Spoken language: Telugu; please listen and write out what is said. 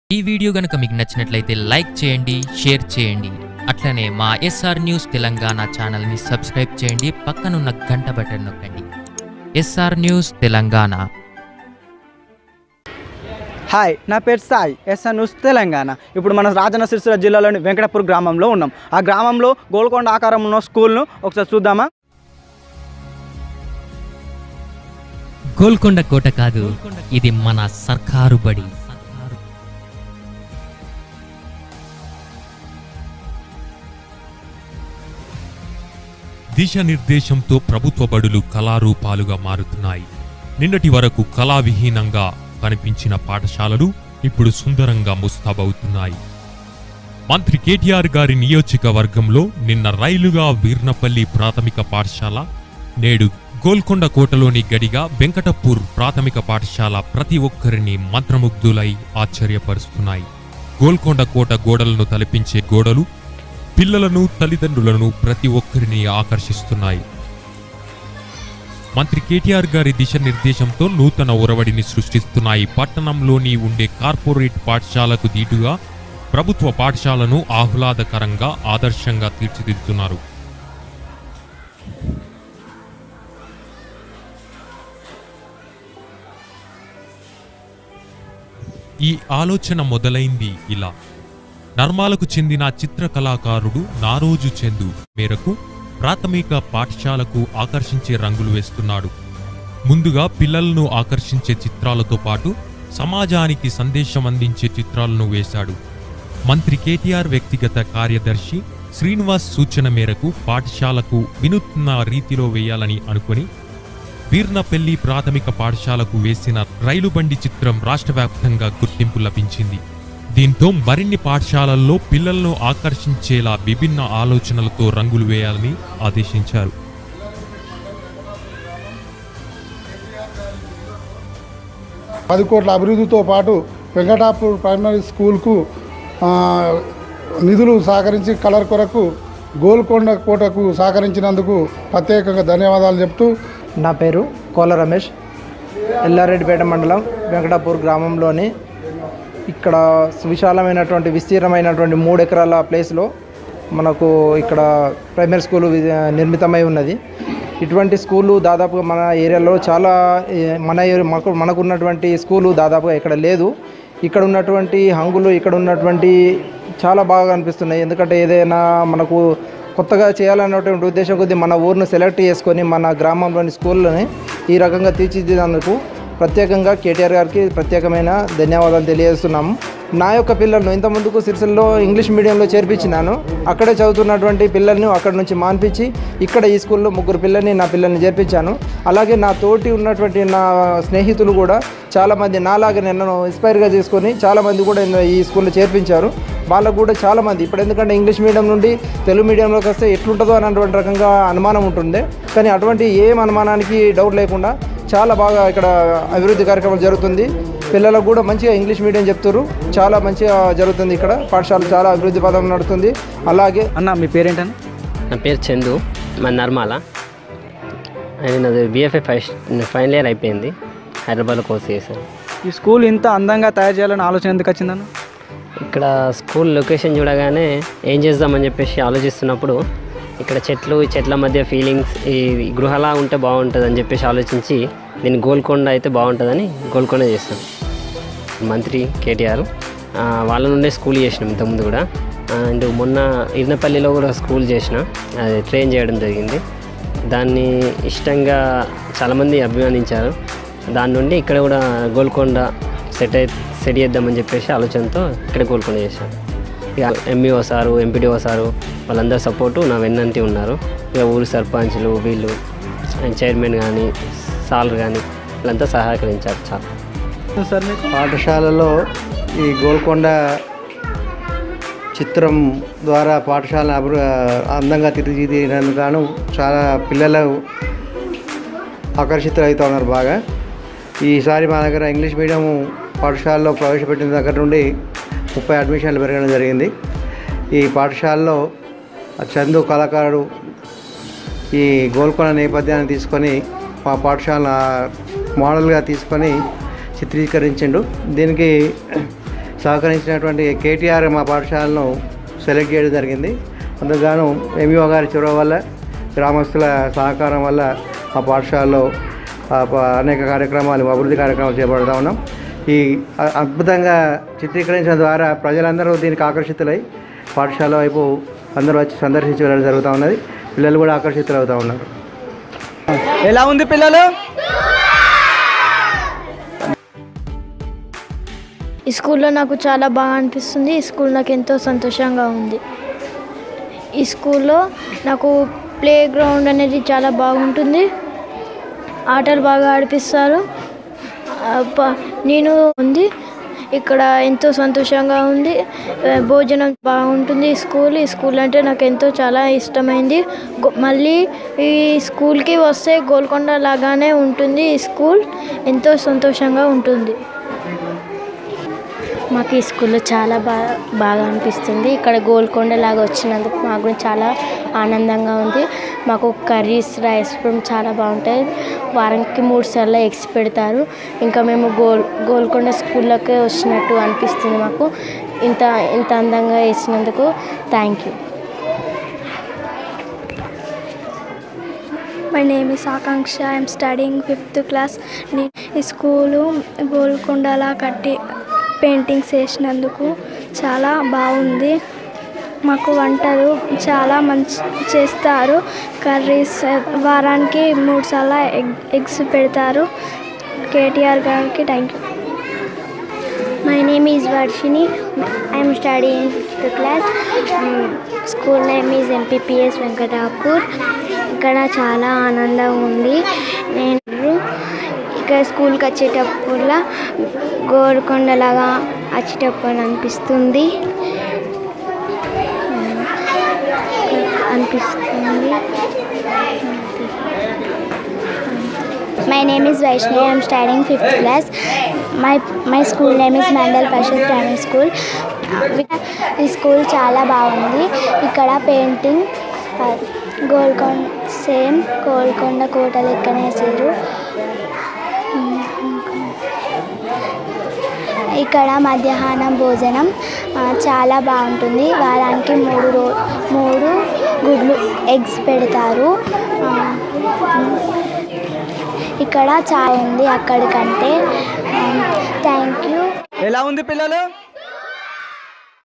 ఈ వీడియో గనుక మీకు నచ్చినట్లయితే లైక్ చేయండి షేర్ చేయండి అట్లనే మా ఎస్ఆర్ న్యూస్ తెలంగాణ ఛానల్ని సబ్స్క్రైబ్ చేయండి పక్కనున్న గంట బటన్ నొక్కండి ఎస్ఆర్ న్యూస్ తెలంగాణ హాయ్ నా పేరు సాయి ఎస్ఎన్ న్యూస్ తెలంగాణ ఇప్పుడు మన రాజన్న సిరిసిల్ల జిల్లాలోని వెంకటపూర్ గ్రామంలో ఉన్నాం ఆ గ్రామంలో గోల్కొండ ఆకారం ఉన్న స్కూల్ను ఒకసారి చూద్దామా గోల్కొండ కోట కాదు ఇది మన సర్కారు బడి దిశానిర్దేశంతో ప్రభుత్వ బడులు కళారూపాలుగా మారుతున్నాయి నిన్నటి వరకు కళావిహీనంగా కనిపించిన పాఠశాలలు ఇప్పుడు సుందరంగా ముస్తాబవుతున్నాయి మంత్రి కేటీఆర్ గారి నియోజకవర్గంలో నిన్న రైలుగా వీర్నపల్లి ప్రాథమిక పాఠశాల నేడు గోల్కొండ కోటలోని గడిగా వెంకటపూర్ ప్రాథమిక పాఠశాల ప్రతి ఒక్కరిని మంత్రముగ్ధులై ఆశ్చర్యపరుస్తున్నాయి గోల్కొండ కోట గోడలను తలపించే గోడలు పిల్లలను తల్లిదండ్రులను ప్రతి ఒక్కరిని ఆకర్షిస్తున్నాయి మంత్రి కేటీఆర్ గారి దిశానిర్దేశంతో నూతన ఒరవడిని సృష్టిస్తున్నాయి పట్టణంలోని ఉండే కార్పొరేట్ పాఠశాలకు దీటుగా ప్రభుత్వ పాఠశాలను ఆహ్లాదకరంగా ఆదర్శంగా తీర్చిదిద్దుతున్నారు ఈ ఆలోచన మొదలైంది ఇలా నర్మాలకు చెందిన చిత్రకళాకారుడు నారోజు చందు మేరకు ప్రాథమిక పాఠశాలకు ఆకర్షించే రంగులు వేస్తున్నాడు ముందుగా పిల్లలను ఆకర్షించే చిత్రాలతో పాటు సమాజానికి సందేశం అందించే చిత్రాలను వేశాడు మంత్రి కేటీఆర్ వ్యక్తిగత కార్యదర్శి శ్రీనివాస్ సూచన మేరకు పాఠశాలకు వినూత్న రీతిలో వేయాలని అనుకుని వీర్నపల్లి ప్రాథమిక పాఠశాలకు వేసిన రైలు బండి చిత్రం రాష్ట్ర వ్యాప్తంగా గుర్తింపు లభించింది దీంతో మరిన్ని పాఠశాలల్లో పిల్లలను ఆకర్షించేలా విభిన్న ఆలోచనలతో రంగులు వేయాలని ఆదేశించారు పది కోట్ల అభివృద్ధితో పాటు వెంకటాపూర్ ప్రైమరీ స్కూల్కు ఆ, నిధులు సహకరించి కలర్ కొరకు గోల్కొండ కోటకు సహకరించినందుకు ప్రత్యేకంగా ధన్యవాదాలు చెప్తూ నా పేరు కోల రమేష్ ఎల్లారెడ్డిపేట మండలం వెంకటాపూర్ గ్రామంలోని ఇక్కడ సువిశాలమైనటువంటి విస్తీర్ణమైనటువంటి మూడు ఎకరాల ప్లేస్లో మనకు ఇక్కడ ప్రైమరీ స్కూల్ వి- నిర్మితమై ఉన్నది ఇటువంటి స్కూలు దాదాపుగా మన ఏరియాలో చాలా ఏ, మన ఏరి- మాకు మనకు ఉన్నటువంటి స్కూలు దాదాపుగా ఇక్కడ లేదు ఇక్కడ ఉన్నటువంటి హంగులు ఇక్కడ ఉన్నటువంటి చాలా బాగా అనిపిస్తున్నాయి ఎందుకంటే ఏదైనా మనకు కొత్తగా చేయాలన్నటువంటి ఉద్దేశం కొద్దీ మన ఊరిని సెలెక్ట్ చేసుకొని మన గ్రామంలోని స్కూళ్ళని ఈ రకంగా తీర్చిదిద్దేందుకు ప్రత్యేకంగా కేటీఆర్ గారికి ప్రత్యేకమైన ధన్యవాదాలు తెలియజేస్తున్నాము నా యొక్క పిల్లలను ఇంత ముందుకు సిరిసిల్లో ఇంగ్లీష్ మీడియంలో చేర్పించినాను అక్కడే చదువుతున్నటువంటి పిల్లల్ని అక్కడ నుంచి మాన్పించి ఇక్కడ ఈ స్కూల్లో ముగ్గురు పిల్లల్ని నా పిల్లల్ని చేర్పించాను అలాగే నా తోటి ఉన్నటువంటి నా స్నేహితులు కూడా చాలామంది నాలాగే నన్ను ఇన్స్పైర్గా చేసుకొని చాలామంది కూడా ఇందులో ఈ స్కూల్లో చేర్పించారు వాళ్ళకు కూడా చాలామంది ఇప్పుడు ఎందుకంటే ఇంగ్లీష్ మీడియం నుండి తెలుగు మీడియంలోకి వస్తే ఎట్లుంటుందో అన్నటువంటి రకంగా అనుమానం ఉంటుంది కానీ అటువంటి ఏం అనుమానానికి డౌట్ లేకుండా చాలా బాగా ఇక్కడ అభివృద్ధి కార్యక్రమం జరుగుతుంది పిల్లలకు కూడా మంచిగా ఇంగ్లీష్ మీడియం చెప్తారు చాలా మంచిగా జరుగుతుంది ఇక్కడ పాఠశాల చాలా అభివృద్ధి పదం నడుస్తుంది అలాగే అన్న మీ పేరేంటన్న నా పేరు చందు మా నర్మాల అది నాది బీఎఫ్ఏ ఫస్ట్ ఫైనల్ ఇయర్ అయిపోయింది హైదరాబాద్లో కోర్స్ చేశాను ఈ స్కూల్ ఇంత అందంగా తయారు చేయాలని ఆలోచన ఎందుకు వచ్చిందన్న ఇక్కడ స్కూల్ లొకేషన్ చూడగానే ఏం చేద్దామని చెప్పేసి ఆలోచిస్తున్నప్పుడు ఇక్కడ చెట్లు ఈ చెట్ల మధ్య ఫీలింగ్స్ ఈ గృహలా ఉంటే బాగుంటుంది అని చెప్పేసి ఆలోచించి దీన్ని గోల్కొండ అయితే బాగుంటుందని గోల్కొండ చేస్తాం మంత్రి కేటీఆర్ ఆ, వాళ్ళ నుండే స్కూల్ చేసినాం ఇంతకుముందు కూడా అండ్ మొన్న ఇర్నపల్లిలో కూడా స్కూల్ చేసిన అది ట్రైన్ చేయడం జరిగింది దాన్ని ఇష్టంగా చాలామంది అభిమానించారు దాని నుండి ఇక్కడ కూడా గోల్కొండ సెట్ అయి సెట్ చేద్దామని చెప్పేసి ఆలోచనతో ఇక్కడ గోల్కొండ చేశాను ఇక ఎంఈఓ సారు ఎంపీడీఓ సారు వాళ్ళందరి సపోర్టు నా వెన్నంటి ఉన్నారు ఇక ఊరి సర్పంచ్లు వీళ్ళు అండ్ చైర్మన్ కానీ సార్ కానీ వీళ్ళంతా సహకరించారు చాలా సార్ మీకు పాఠశాలలో ఈ గోల్కొండ చిత్రం ద్వారా పాఠశాల అభివృ అందంగా తీర్చిదిద్దినందుకు గాను చాలా పిల్లలు ఆకర్షితులు ఉన్నారు బాగా ఈసారి మా దగ్గర ఇంగ్లీష్ మీడియం పాఠశాలలో ప్రవేశపెట్టిన దగ్గర నుండి ముప్పై అడ్మిషన్లు పెరగడం జరిగింది ఈ పాఠశాలలో చందు కళాకారుడు ఈ గోల్కొండ నేపథ్యాన్ని తీసుకొని మా పాఠశాల మోడల్గా తీసుకొని చిత్రీకరించిండు దీనికి సహకరించినటువంటి కేటీఆర్ మా పాఠశాలను సెలెక్ట్ చేయడం జరిగింది అందుకుగాను ఎంఈఓ గారి చొరవ వల్ల గ్రామస్తుల సహకారం వల్ల మా పాఠశాలలో ఆ, ప- అనేక కార్యక్రమాలు అభివృద్ధి కార్యక్రమాలు చేపడతా ఉన్నాం ఈ అ- అద్భుతంగా చిత్రీకరించడం ద్వారా ప్రజలందరూ దీనికి ఆకర్షితులై పాఠశాల వైపు అందరూ వచ్చి సందర్శించి వెళ్ళడం జరుగుతూ ఉన్నది పిల్లలు కూడా ఆకర్షితులు అవుతూ ఉన్నారు ఎలా ఉంది పిల్లలు ఈ స్కూల్లో నాకు చాలా బాగా అనిపిస్తుంది ఈ స్కూల్ నాకు ఎంతో సంతోషంగా ఉంది ఈ స్కూల్లో నాకు ప్లే గ్రౌండ్ అనేది చాలా బాగుంటుంది ఆటలు బాగా ఆడిపిస్తారు ఆ, ప- నేను ఉంది ఇక్కడ ఎంతో సంతోషంగా ఉంది ఆ, భోజనం బాగుంటుంది ఈ స్కూల్ ఈ స్కూల్ అంటే నాకు ఎంతో చాలా ఇష్టమైంది గో- మళ్ళీ ఈ స్కూల్కి వస్తే గోల్కొండ లాగానే ఉంటుంది ఈ స్కూల్ ఎంతో సంతోషంగా ఉంటుంది మాకు ఈ స్కూల్లో చాలా బాగా బాగా అనిపిస్తుంది ఇక్కడ గోల్కొండ లాగా వచ్చినందుకు మాకు కూడా చాలా ఆనందంగా ఉంది మాకు కర్రీస్ రైస్ కూడా చాలా బాగుంటాయి వారానికి మూడు సార్లు ఎగ్స్ పెడతారు ఇంకా మేము గోల్ గోల్కొండ స్కూల్లోకే వచ్చినట్టు అనిపిస్తుంది మాకు ఇంత ఇంత అందంగా వేసినందుకు thank you my name is Akanksha I'm studying fifth class ఈ స్కూలు గోల్కొండలా కట్టి పెయింటింగ్స్ వేసినందుకు చాలా బాగుంది మాకు వంటలు చాలా మంచి చేస్తారు కర్రీస్ వారానికి మూడు సార్లు ఎగ్ ఎగ్స్ పెడతారు కేటీఆర్ గారికి thank you my name is Varshini I'm study in fifth class school name is MPPS Venkatapur ఇక్కడ చాలా ఆనందంగా ఉంది నేను ఇక్కడ స్కూల్కి వచ్చేటప్పుడులా గోల్కొండలాగా వచ్చేటప్పుడు అనిపిస్తుంది అనిపిస్తుంది My name is Vaishnavi. I am studying fifth class. My my school name is Mandal Prashad Primary School. ఈ స్కూల్ చాలా బాగుంది ఇక్కడ పెయింటింగ్ గోల్కొండ సేమ్ గోల్కొండ కోట లెక్కనే వేసారు ఇక్కడ మధ్యాహ్నం భోజనం ఆ, చాలా బాగుంటుంది వారానికి మూడు రో మూడు గుడ్లు ఎగ్స్ పెడతారు ఆ, ఇక్కడ చాలా ఉంది అక్కడికంటే థ్యాంక్ యూ ఎలా ఉంది పిల్లలు